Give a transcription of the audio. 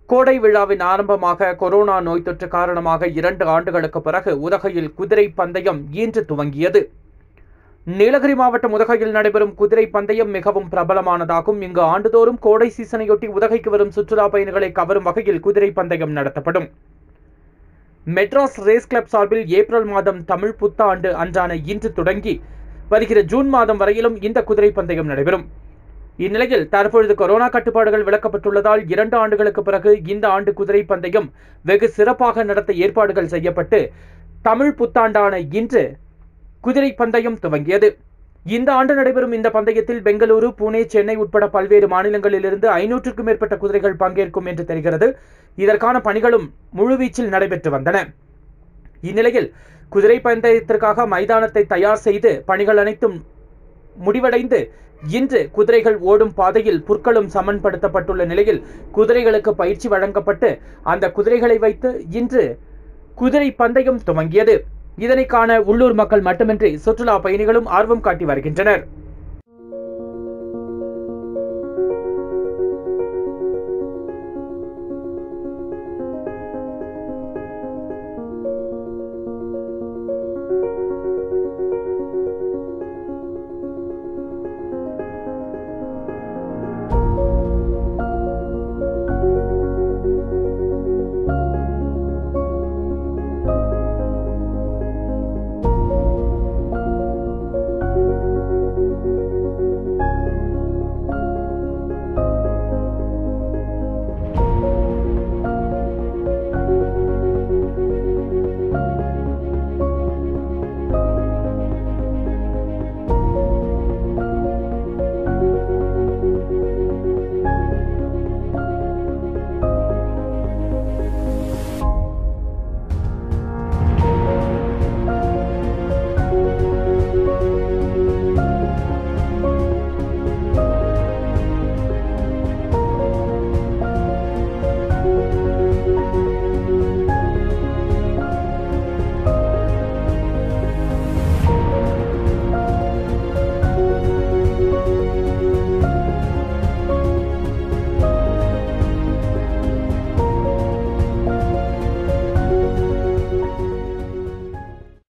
கோடை விழாவின் ஆரம்பமாக கொரோனா நோய் தொற்று காரணமாக இரண்டு ஆண்டுகளுக்கு பிறகு உதகையில் குதிரை பந்தயம் இன்று துவங்கியது நீலகிரி மாவட்டம் உதகையில் நடைபெறும் குதிரை பந்தயம் மிகவும் பிரபலமானதாகும் இங்கு ஆண்டுதோறும் கோடை சீசனையொட்டி உதகைக்கு வரும் சுற்றுலா பயணிகளை கவரும் வகையில் குதிரை பந்தயம் நடத்தப்படும் மெட்ராஸ் ரேஸ் கிளப் சார்பில் ஏப்ரல் மாதம் தமிழ் புத்தாண்டு அன்றான இன்று தொடங்கி வருகிற ஜூன் மாதம் வரையிலும் இந்த குதிரை பந்தயம் நடைபெறும் இந்நிலையில் தற்பொழுது கொரோனா கட்டுப்பாடுகள் விலக்கப்பட்டுள்ளதால் இரண்டு ஆண்டுகளுக்கு பிறகு இந்த ஆண்டு குதிரை பந்தயம் வெகு சிறப்பாக நடத்த ஏற்பாடுகள் செய்யப்பட்டு தமிழ் புத்தாண்டான இன்று குதிரை பந்தயம் துவங்கியது இந்த ஆண்டு நடைபெறும் இந்த பந்தயத்தில் பெங்களூரு புனே சென்னை உட்பட பல்வேறு மாநிலங்களிலிருந்து ஐநூற்றுக்கும் மேற்பட்ட குதிரைகள் பங்கேற்கும் என்று தெரிகிறது இதற்கான பணிகளும் முழுவீச்சில் நடைபெற்று வந்தன இந்நிலையில் குதிரை பந்தயத்திற்காக மைதானத்தை தயார் செய்து பணிகள் அனைத்தும் முடிவடைந்து இன்று குதிரைகள் ஓடும் பாதையில் புற்களும் சமன்படுத்தப்பட்டுள்ள நிலையில் குதிரைகளுக்கு பயிற்சி வழங்கப்பட்டு அந்த குதிரைகளை வைத்து இன்று குதிரை பந்தயம் துவங்கியது இதனை காண உள்ளூர் மக்கள் மட்டுமின்றி சுற்றுலா பயணிகளும் ஆர்வம் காட்டி வருகின்றனர்